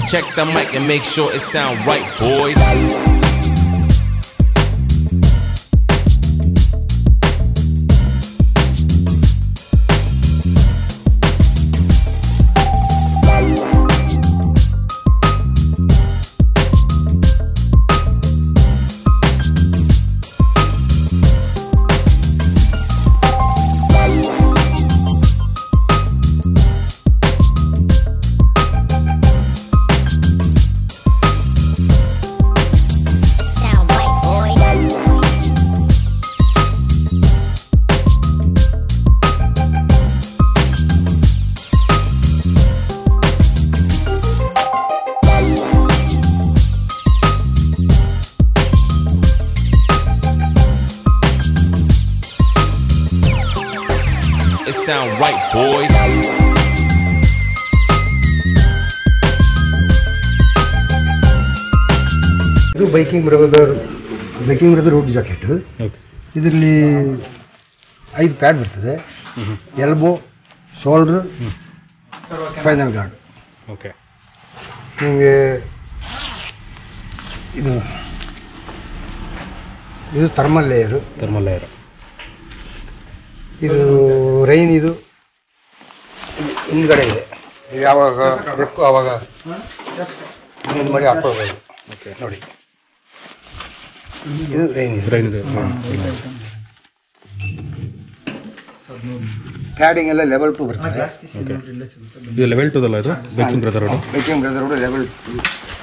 Check the mic and make sure it sound right, boys. Sound right, boy. It sound right, boys. ಇದು biking brother biking brother route jacket okay ಇದರಲ್ಲಿ ಐದು pad ಬರ್ತದೆ elbow shoulder final guard okay ನಿಮಗೆ ಇದು ಇದು thermal layer thermal layer ಇದು rain ಇದು ಇದು ಹಿಂದ್ಗಡೆ ಇದೆ ಇದು ಯಾವಾಗ ಬೇಕು ಆವಾಗ ಇದು ಮಾಡಿ ಹಾಕ್ಕೊಳ್ಬೋದು ಓಕೆ ನೋಡಿ ಇದು ರೈನ್ ಇದು ರೈನ್ ಇದೆ ಪ್ಯಾಡಿಂಗ್ ಎಲ್ಲ ಲೆವೆಲ್ ಟು ಬರ್ತದೆ ಓಕೆ ಇದು ಲೆವೆಲ್ ಟು ಅಲ್ಲ ಇದು biking brother road biking brother level two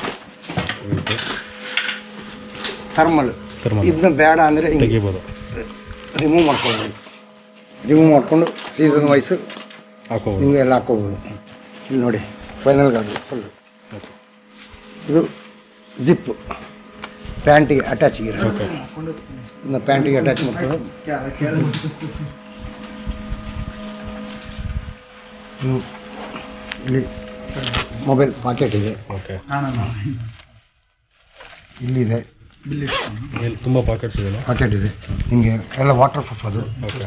thermal Thermal. ಇದನ್ನ ಬೇಡ ಅಂದರೆ ಹಿಂಗೆ ತೆಗಿಬೋದು ರಿಮೂವ್ ಮಾಡ್ಕೊಳ್ಬೋದು ರಿಮೂವ್ ಮಾಡ್ಕೊಂಡು ಸೀಸನ್ ವೈಸ್ ಹಾಕೋಬೋದು ಹಿಂಗೆ ಎಲ್ಲ ಹಾಕ್ಕೋಬೋದು ಇಲ್ಲಿ ನೋಡಿ ಫೈನಲ್ ಗಾರ್ಡ್ ಫುಲ್ ಓಕೆ ಇದು ಜಿಪ್ ಪ್ಯಾಂಟಿಗೆ ಅಟ್ಯಾಚ್ ಇರೋ ಓಕೆ ಇದನ್ನ ಪ್ಯಾಂಟಿಗೆ ಅಟ್ಯಾಚ್ ಮಾಡ್ಕೊಂಡು ಇನ್ನು ಇಲ್ಲಿ ಮೊಬೈಲ್ ಪಾಕೆಟ್ ಇದೆ ಓಕೆ ಇಲ್ಲಿದೆ ಇಲ್ಲಿ ತುಂಬ ಪಾಕೆಟ್ಸ್ ಇದೆ ಪಾಕೆಟ್ ಇದೆ ನಿಮಗೆ ಎಲ್ಲ ವಾಟರ್ ಪ್ರೂಫ್ ಅದು ಓಕೆ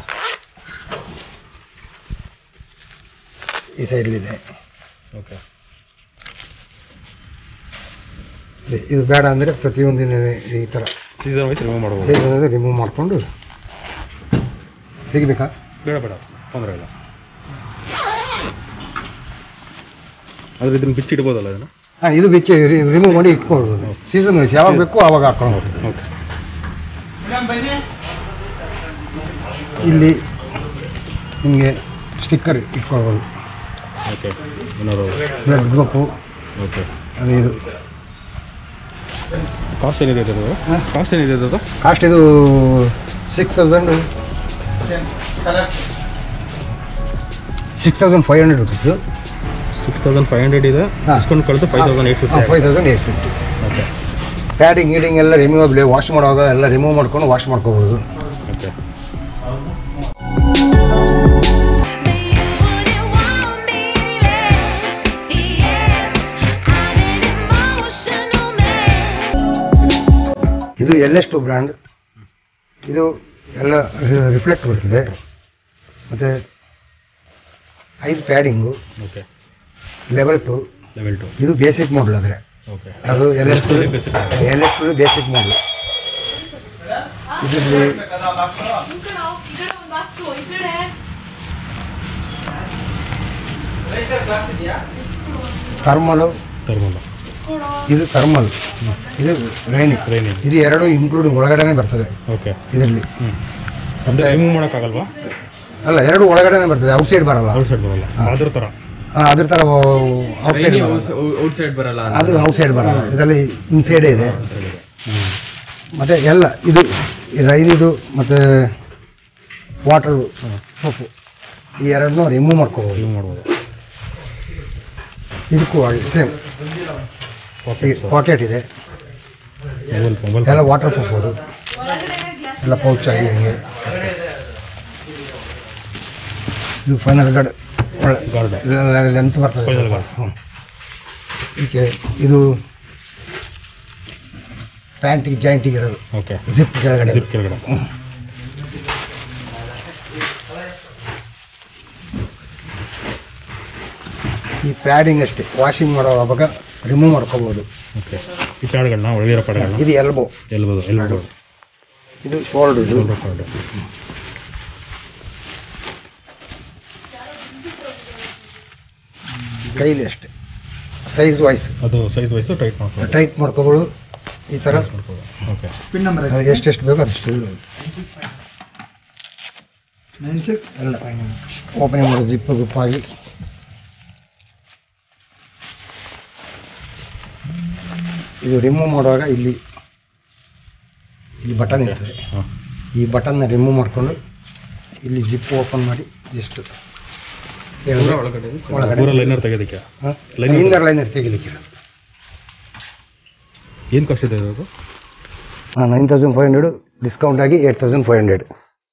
ಈ ಸೈಡ್ಲಿದೆ ಓಕೆ ಇದೆ. ಇದು ಬೇಡ ಅಂದರೆ ಪ್ರತಿಯೊಂದಿನ ಈ ಥರ ಸೀಸನ್ ವೈಸ್ ರಿಮೂವ್ ಮಾಡ್ಬೋದು ಸೈಡ್ ರಿಮೂವ್ ಮಾಡಿಕೊಂಡು ತೆಗಿಬೇಕಾ ಬೇಡ ಬೇಡ ತೊಂದರೆ ಇಲ್ಲ ಆದ್ರೆ ಇದನ್ನ ಬಿಚ್ಚಿಡ್ಬೋದಲ್ಲ ಇದನ್ನ ಹಾಂ ಇದು ಬಿಚ್ಚಿ ರಿಮೂವ್ ಮಾಡಿ ಇಟ್ಕೊಳ್ಬೋದು ಸೀಸನ್ ವೈಸ್ ಯಾವಾಗ ಬೇಕು ಆವಾಗ ಹಾಕೊಂಡು ಓಕೆ ಇಲ್ಲಿ ನಿಮಗೆ ಸ್ಟಿಕ್ಕರ್ ಇಟ್ಕೊಳ್ಬೋದು ಓಕೆ ಏನಾದ್ರು ಬ್ಲಡ್ ಗ್ರೂಪು ಓಕೆ ಅದು ಇದು ಕಾಸ್ಟ್ ಏನಿದೆ ಇದು ಕಾಸ್ಟ್ ಏನಿದೆ ಅದು ಕಾಸ್ಟ್ ಇದು six thousand six thousand five hundred rupees six thousand five hundred ಇದೆ ಹಾ. ಡಿಸ್ಕೌಂಟ್ ಕಳೆದು five thousand eight fifty five thousand eight fifty okay padding ಗೀಡಿಂಗ್ ಎಲ್ಲ ರಿಮೂವಬಲ್ ವಾಶ್ ಮಾಡುವಾಗ ಎಲ್ಲ ರಿಮೂವ್ ಮಾಡ್ಕೊಂಡು ವಾಶ್ ಮಾಡ್ಕೋಬೋದು ಓಕೆ ಇದು ಎಲ್ ಎಸ್ ಟು ಬ್ರ್ಯಾಂಡ್ ಇದು ಎಲ್ಲ ರಿಫ್ಲೆಕ್ಟ್ ಬರ್ತದೆ ಮತ್ತು ಐದು padding okay level two level two ಇದು ಬೇಸಿಕ್ ಮಾಡಲ್ ಆದರೆ ಓಕೆ ಅದು L S two Basic L S two basic model ಇದರಲ್ಲಿ ಥರ್ಮಲು ಟರ್ಮಲ್ ಇದು ಥರ್ಮಲ್ ಇದು ರೈನಿಕ್ Raining. ಇದು ಎರಡು ಇನ್ಕ್ಲೂಡಿಂಗ್ ಒಳಗಡೆನೆ ಬರ್ತದೆ ಓಕೆ ಇದರಲ್ಲಿ ಹ್ಞೂ ಅಂದರೆ ರಿಮೂವ್ ಮಾಡೋಕ್ಕಾಗಲ್ವಾ ಅಲ್ಲ ಎರಡು ಒಳಗಡೆನೆ ಬರ್ತದೆ ಔಟ್ಸೈಡ್ ಬರಲ್ಲ ಔಟ್ ಸೈಡ್ ಬರಲ್ಲ ಅದ್ರ ಥರ ಆ, ಅದ್ರ ಥರ ಔಟ್ಸೈಡ್ ಔಟ್ಸೈಡ್ ಬರಲ್ಲ ಅದು ಔಟ್ಸೈಡ್ ಬರಲ್ಲ ಇದರಲ್ಲಿ ಇನ್ಸೈಡ್ ಇದೆ ಮತ್ತೆ ಎಲ್ಲ ಇದು ರೈನಿದು ಮತ್ತೆ ವಾಟರ್ ಸೋಪು ಈ ಎರಡನ್ನೂ ರಿಮೂವ್ ಮಾಡ್ಕೋಬೋದು ರಿಮೂವ್ ಮಾಡ್ಬೋದು ಇದಕ್ಕೂ ಹಾಗೆ ಸೇಮ್ ಪಾಕೆಟ್ ಇದೆ ಮೊಬೈಲ್ ಮೊಬೈಲ್ ಎಲ್ಲ ವಾಟರ್ ಪ್ರೂಫ್ ಅದು ಎಲ್ಲ ಪೌಚ್ ಆಗಿ ಹಂಗೆ ಇದು ಫೈನಲ್ ಗಾರ್ಡ್ ಒಳ್ಳೆ ಗಾರ್ಡ್ ಲೆಂತ್ ಬರ್ತದೆ Final guard. ಹ್ಮ್. ಇದಕ್ಕೆ ಇದು ಪ್ಯಾಂಟಿಗೆ ಜಾಯಿಂಟಿಗೆ ಇರೋದು ಓಕೆ ಜಿಪ್ ಕೆಳಗಡೆ ಜಿಪ್ ಕೆಳಗಡೆ ಈ ಪ್ಯಾಡಿಂಗ್ ಅಷ್ಟೇ ವಾಷಿಂಗ್ ಮಾಡುವಾಗ ರಿಮೂವ್ ಮಾಡ್ಕೋಬೋದು ಓಕೆ ಈ ಪ್ಯಾಡ್ಗಳನ್ನ ಒಳಗಿರೋ ಪ್ಯಾಡ್ಗಳನ್ನ ಇದು ಎಲ್ಬೋ ಎಲ್ಬೋದು ಎಲ್ಬೋದು ಇದು ಶೋಲ್ಡರ್ ಶೋಲ್ಡರ್ ಪ್ಯಾಡ್ ಕೈಲಿ ಅಷ್ಟೇ ಸೈಜ್ ವೈಸ್ ಅದು ಸೈಜ್ ವೈಸು ಟೈಟ್ ಮಾಡ್ಕೊಳ್ಳೋದು ಟೈಟ್ ಮಾಡ್ಕೋಬೋದು ಈ ಥರ ಮಾಡ್ಕೊಳ್ಳೋದು ಓಕೆ ಪಿನ್ ನಂಬರ್ ಎಷ್ಟೆಷ್ಟು ಬೇಕೋ ಅದಷ್ಟು ಎಲ್ಲ ಓಪನಿಂಗ್ ಮಾಡೋ ಜಿಪ್ ಗುಪ್ಪಾಗಿ ಇದು ರಿಮೂವ್ ಮಾಡುವಾಗ ಇಲ್ಲಿ ಇಲ್ಲಿ ಬಟನ್ ಇರ್ತದೆ ಹಾಂ ಈ ಬಟನ್ನ ರಿಮೂವ್ ಮಾಡಿಕೊಂಡು ಇಲ್ಲಿ ಜಿಪ್ ಓಪನ್ ಮಾಡಿ ಜಸ್ಟ್ ಒಳಗಡೆ ಒಳಗಡೆ. ಪೂರ ಲೈನರ್ ತೆಗೆಯೋದಕ್ಕೆ Liner- ಲೈನರ್ ಲೈನರ್ ತೆಗಿಲಿಕ್ಕಿಲ್ಲ ಏನು ಕಾಸ್ಟ್ ಇದೆ ಅದು nine thousand five hundred discount ಆಗಿ ಏಟ್ ತೌಸಂಡ್ ಫೈವ್ ಹಂಡ್ರೆಡ್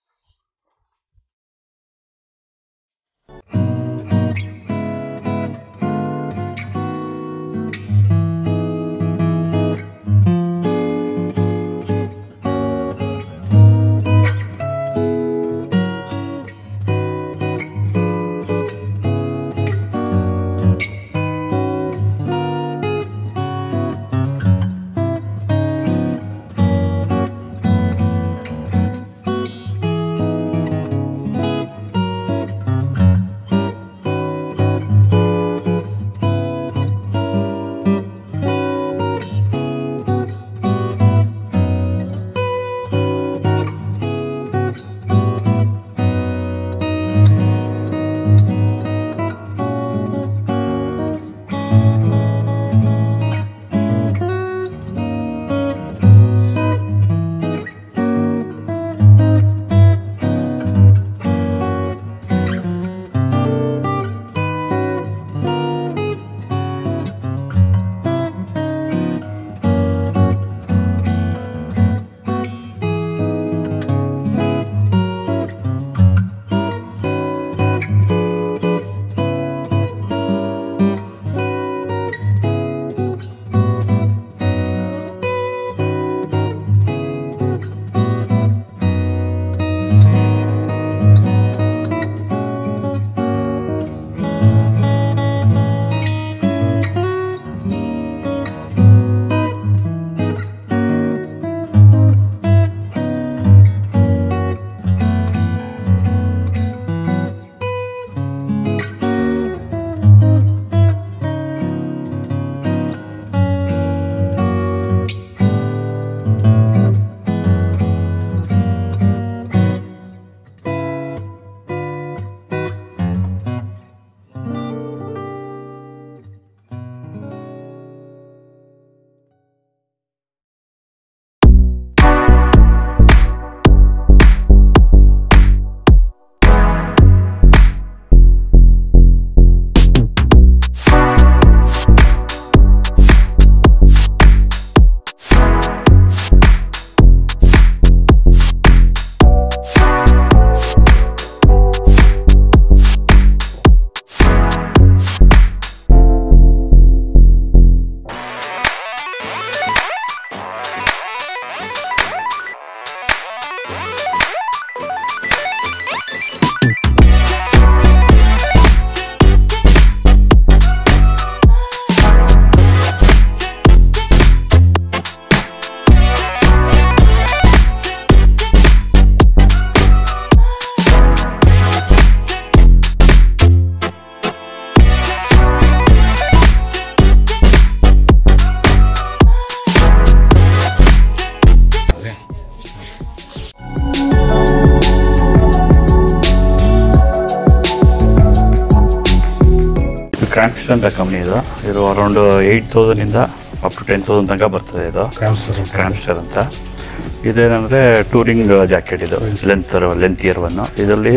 ಕ್ರಾಂಪ್ಸ್ ಅಂತ ಕಂಪ್ನಿ ಇದು ಇದು ಅರೌಂಡ್ ಏಯ್ಟ್ ತೌಸಂಡಿಂದ ಅಪ್ ಟು ಟೆನ್ ತೌಸಂಡ್ ತನಕ ಬರ್ತದೆ ಇದು ಕ್ರಾಂಪ್ಸ್ಟರ್ ಅಂತ ಇದೇನಂದರೆ ಟೂರಿಂಗ್ ಜಾಕೆಟ್ ಇದು ಲೆಂತ್ ಲೆಂತ್ ಇಯರ್ ಒನ್ನು ಇದರಲ್ಲಿ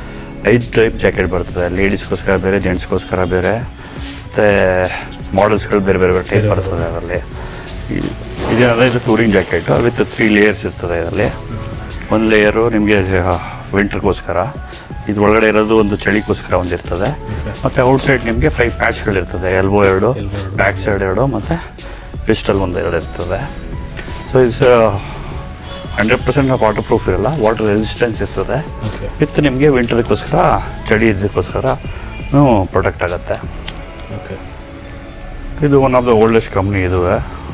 ಐದು ಟೈಪ್ ಜಾಕೆಟ್ ಬರ್ತದೆ ಲೇಡೀಸ್ಗೋಸ್ಕರ ಬೇರೆ ಜೆಂಟ್ಸ್ಗೋಸ್ಕರ ಬೇರೆ ಮತ್ತು ಮಾಡಲ್ಸ್ಗಳು ಬೇರೆ ಬೇರೆ ಬೇರೆ ಟೈಪ್ ಬರ್ತದೆ ಅದರಲ್ಲಿ ಇ- ಇದೇನಂದರೆ ಇದು touring jacket with three layers ಇರ್ತದೆ ಇದರಲ್ಲಿ ಒಂದು ಲೇಯರು ನಿಮಗೆ ವಿಂಟರ್ಗೋಸ್ಕರ ಇದು ಒಳಗಡೆ ಇರೋದು ಒಂದು ಚಳಿಗೋಸ್ಕರ ಒಂದಿರ್ತದೆ ಮತ್ತು ಔಟ್ಸೈಡ್ ನಿಮಗೆ ಫೈವ್ ಪ್ಯಾಚ್ಗಳಿರ್ತದೆ ಎಲ್ಬೋ ಎರಡು ಬ್ಯಾಕ್ ಸೈಡ್ ಎರಡು ಮತ್ತು ಪಿಸ್ಟಲ್ ಒಂದು ಎರಡು ಇರ್ತದೆ so it's hundred percent waterproof ಇರಲ್ಲ ವಾಟರ್ ರೆಸಿಸ್ಟೆನ್ಸ್ ಇರ್ತದೆ ವಿತ್ ನಿಮಗೆ ವಿಂಟರ್ಗೋಸ್ಕರ ಚಳಿ ಇದಕ್ಕೋಸ್ಕರ ಪ್ರೊಟೆಕ್ಟ್ ಆಗುತ್ತೆ ಓಕೆ ಇದು one of the oldest company ಇದು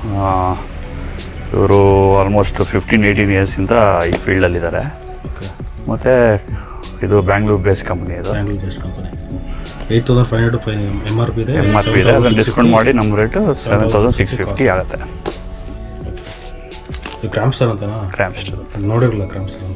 ಇವರು ಆಲ್ಮೋಸ್ಟ್ ಫಿಫ್ಟೀನ್ ಏಯ್ಟೀನ್ ಇಯರ್ಸಿಂದ ಈ ಫೀಲ್ಡಲ್ಲಿದ್ದಾರೆ ಓಕೆ ಮತ್ತು ಇದು ಬ್ಯಾಂಗ್ಳೂರ್ ಬೇಸ್ ಕಂಪ್ನಿ ಇದು Bangalore based company eight thousand five hundred five M R P ಇದೆ ಎಮ್ ಆರ್ ಪಿ ಇದೆ ಅದನ್ನು ಡಿಸ್ಕೌಂಟ್ ಮಾಡಿ ನಮ್ಮ rate seven thousand six fifty ಆಗುತ್ತೆ ಇದು ಕ್ರಾಮ್ಸ್ಟರ್ ಅಂತನಾ ಕ್ರ್ಯಾಮ್ಸ್ಟರ್ ನೋಡಿರಲ್ಲ ಕ್ರಾಮ್ಸ್ಟರ್